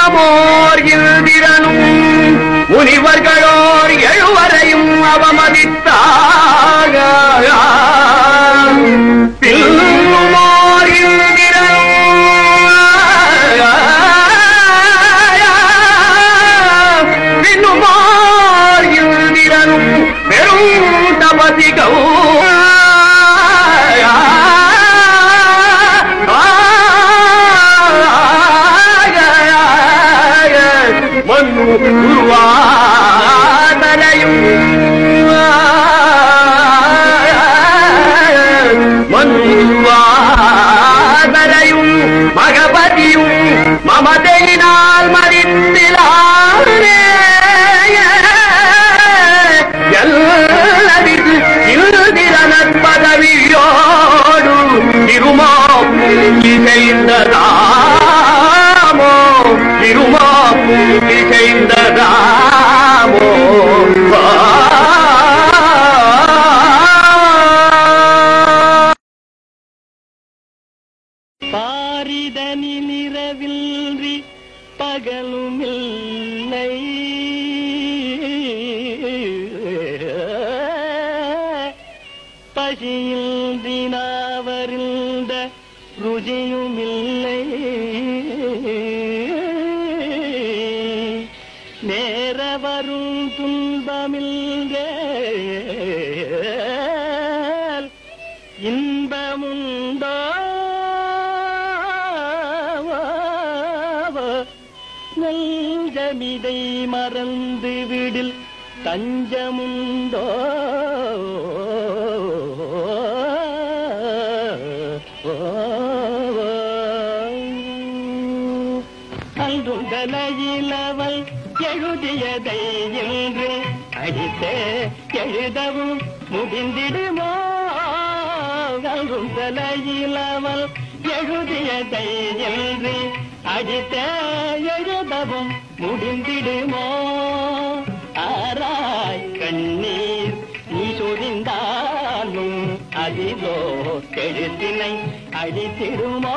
பின்னமோர் இந்திரனும் முனிவர்களோர் எழுவரையும் அவமதித்தாக பின்னமோர் இந்திரனும் பின்னுமார் இந்திரனும் பெரும் தபசிகள் மண்ணு உருவாதலையும் மண்ணுவாதலையும் மகபதியும் மமதையினால் மறித்திலானே ಎಲ್ಲರಿಗೂ ಇಲ್ದಿರ ಪದವಿಯೋಡು ಇರುಮಾಪುಲಿಕೆಯಿಂದ ರಾಮೋ ಇರುಮಾಪುಲಿಕೆಯಿಂದ ರಾಮೋ பாரிதனில் இரவில்றி பகலுமில்லை பசியில் தினாவரிந்த ருஜியுமில்லை நேர வரும் துன்பமில்லை இன்பமுண்டோ நெஞ்சமிதை மறந்து விடில் தஞ்சமுண்டோ அன்றும் தலையிலவள் எழுதியதை என்று அடித்தே எழுதவும் முடிந்திடுமோ அன்றும் தலையிலவள் எழுதியதை என்று அடித்தே எழுதவும் முடிந்திடுமோ ஆராய் கண்ணீர் நீ சொரிந்தாலும் அதிலோ கெழுத்தினை அடித்திடுமோ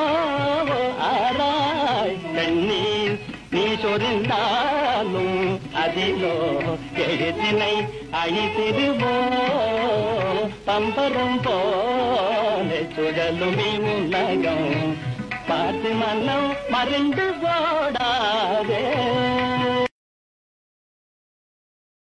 ஆராய் கண்ணீர் நீ சொரிந்தாலும் அதிலோ எழுத்தினை அழித்திடுமோ பம்பரம் போல சுழலுமே உலகம் பார்த்து மன்னம் மறைந்து போடாதே